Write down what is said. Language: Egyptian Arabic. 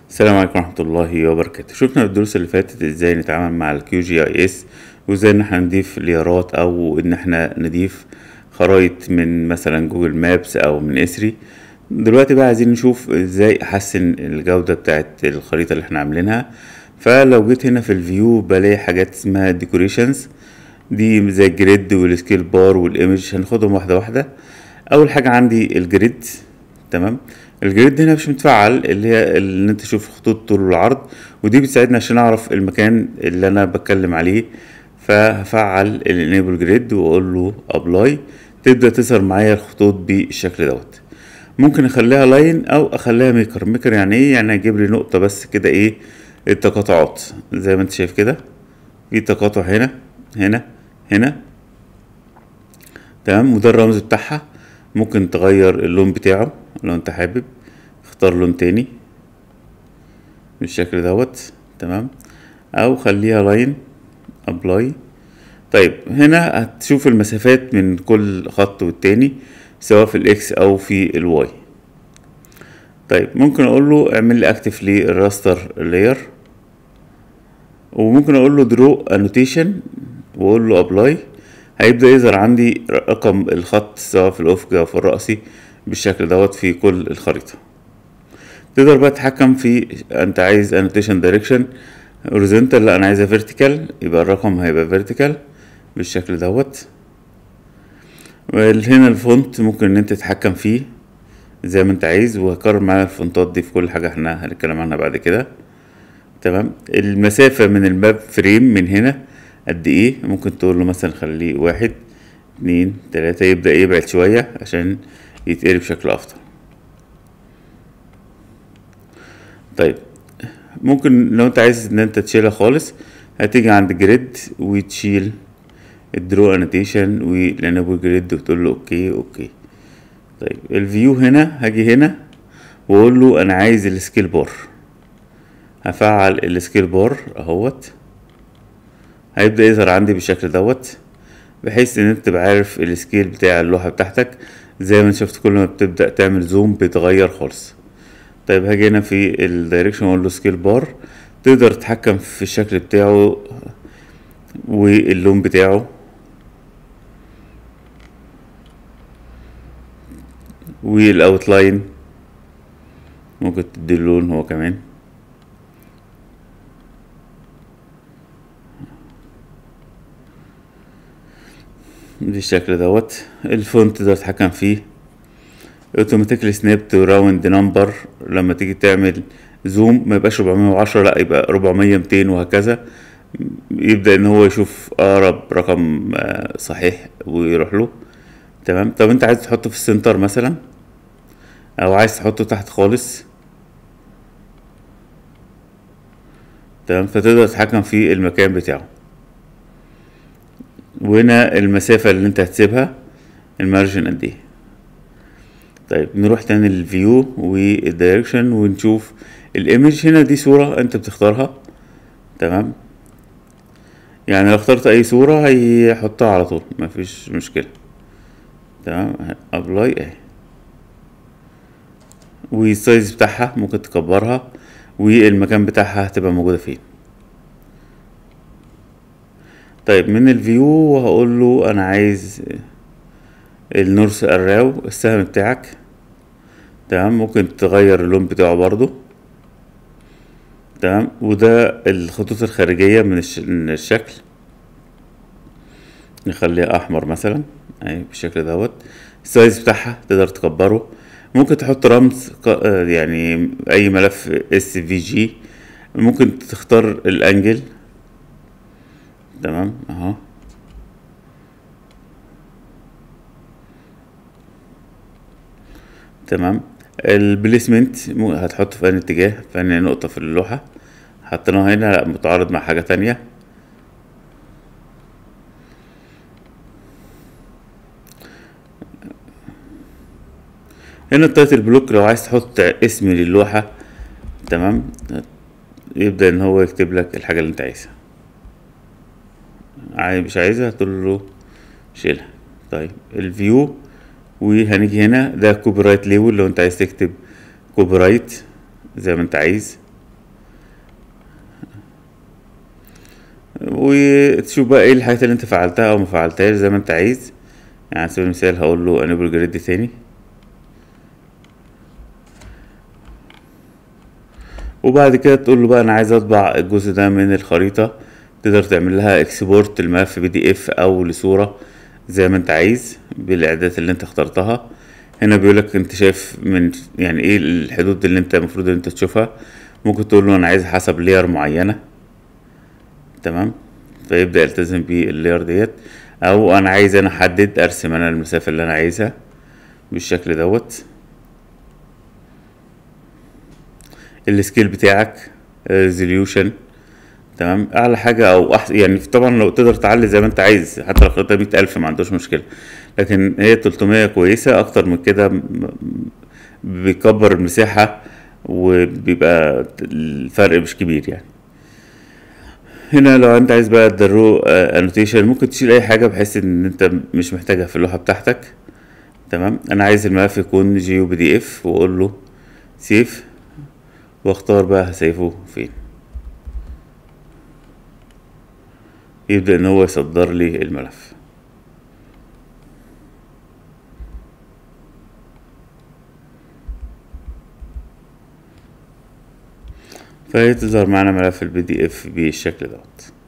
السلام عليكم ورحمة الله وبركاته شفنا في الدروس اللي فاتت ازاي نتعامل مع الكيو جي اي اس وازاي ان احنا نضيف ليارات او ان احنا نضيف خرايط من مثلا جوجل مابس او من اسري دلوقتي بقى عايزين نشوف ازاي احسن الجودة بتاعت الخريطة اللي احنا عاملينها فلو جيت هنا في الفيو بلاقي حاجات اسمها ديكوريشنز دي زي الجريد والسكيل بار والايمج هناخدهم واحدة واحدة اول حاجة عندي الجريد تمام الجريد هنا مش متفعل اللي هي اللي انت تشوف خطوط طول العرض ودي بتساعدني عشان اعرف المكان اللي انا بتكلم عليه فهفعل الانيبل جريد واقول له ابلاي تبدا تظهر معايا الخطوط بالشكل دوت ممكن اخليها لاين او اخليها ميكر ميكر يعني ايه يعني اجيب لي نقطه بس كده ايه التقاطعات زي ما انت شايف كده في تقاطع هنا هنا هنا تمام وده الرمز بتاعها ممكن تغير اللون بتاعه لو انت حابب اختار لون تاني بالشكل دوت تمام او خليها لاين ابلاي طيب هنا هتشوف المسافات من كل خط والتاني سواء في الاكس او في الواي طيب ممكن اقول له اعمل لي اكتف للراستر لاير وممكن اقول له درو انوتيشن واقول له ابلاي هيبدا يظهر عندي رقم الخط سواء في الافقي او في الرأسي بالشكل دوت في كل الخريطة تقدر بقى تتحكم في انت عايز annotation direction horizontal لا انا عايزها vertical يبقى الرقم هيبقى vertical بالشكل دوت هنا الفونت ممكن ان انت تتحكم فيه زي ما انت عايز وهكرر معانا الفونتات دي في كل حاجة احنا هنتكلم عنها بعد كده تمام المسافة من الماب فريم من هنا قد ايه ممكن تقول له مثلا خليه واحد اتنين تلاتة يبدأ يبعد شوية عشان يتقري بشكل افضل طيب ممكن لو انت عايز ان انت تشيلها خالص هتيجي عند جريد وتشيل الدرو انوتيشن والانابل جريد وتقول له اوكي اوكي طيب الفيو هنا هاجي هنا واقول له انا عايز السكيل بار هفعل السكيل بار اهوت هيبدأ يظهر عندي بالشكل دوت بحيث ان انت تبقى عارف السكيل بتاع اللوحة بتاعتك زي ما شفت كل ما بتبدأ تعمل زوم بيتغير خالص طيب هاجي هنا في الدايركشن واقول له سكيل بار تقدر تتحكم في الشكل بتاعه واللون بتاعه والاوتلاين ممكن تدي اللون هو كمان بالشكل دوت الفونت تقدر تتحكم فيه اوتوماتيكلي سناب تو راوند نمبر لما تيجي تعمل زوم ما يبقاش 410 لا يبقى 400 200 وهكذا يبدا ان هو يشوف اقرب رقم صحيح ويروح له تمام طب انت عايز تحطه في السنتر مثلا او عايز تحطه تحت خالص تمام فتقدر تتحكم في المكان بتاعه وهنا المسافة اللي انت هتسيبها المارجن قد ايه طيب نروح تاني للفيو والدايركشن ونشوف الايمج هنا دي صورة انت بتختارها تمام يعني لو اخترت اي صورة هيحطها على طول مفيش مشكلة تمام ابلاي اهي والسايز بتاعها ممكن تكبرها والمكان بتاعها هتبقى موجودة فين طيب من الفيو هقول له انا عايز النورث اراو السهم بتاعك تمام ممكن تغير اللون بتاعه برضو تمام وده الخطوط الخارجية من الشكل نخليها احمر مثلا اهي بالشكل دوت السايز بتاعها تقدر تكبره ممكن تحط رمز يعني اي ملف اس في جي ممكن تختار الانجل تمام اهو تمام البليسمنت هتحطه في انهي اتجاه في انهي نقطة في اللوحة حطيناه هنا لا متعارض مع حاجة تانية هنا التايتل بلوك لو عايز تحط اسم للوحة تمام يبدأ ان هو يكتب لك الحاجة اللي انت عايزها عايز مش عايزها تقول له شيلها طيب الفيو وهنيجي هنا ده كوبي رايت ليبل لو انت عايز تكتب كوبي رايت زي ما انت عايز وتشوف بقى ايه الحاجات اللي انت فعلتها او ما فعلتهاش زي ما انت عايز يعني على سبيل المثال هقول له enable grid تاني وبعد كده تقول له بقى انا عايز اطبع الجزء ده من الخريطة تقدر تعمل لها اكسبورت الملف بي دي اف او لصورة زي ما انت عايز بالاعدادات اللي انت اخترتها هنا بيقولك انت شايف من يعني ايه الحدود اللي انت المفروض ان انت تشوفها ممكن تقول له انا عايز حسب لير معينة تمام فيبدأ يلتزم باللير ديت او انا عايز انا احدد ارسم انا المسافة اللي انا عايزها بالشكل دوت السكيل بتاعك ريزوليوشن تمام اعلى حاجه او احسن يعني طبعا لو تقدر تعلي زي ما انت عايز حتى لو خدتها مية الف ما عندوش مشكله لكن هي 300 كويسه اكتر من كده م- بيكبر المساحه وبيبقى الفرق مش كبير يعني هنا لو انت عايز بقى الدرو انوتيشن ممكن تشيل اي حاجه بحيث ان انت مش محتاجها في اللوحه بتاعتك تمام انا عايز الملف يكون جيو بي دي اف واقول له سيف واختار بقى هسيفه فين يبدأ ان هو يصدر لي الملف فهي تظهر معنا ملف البي دي اف بالشكل دوت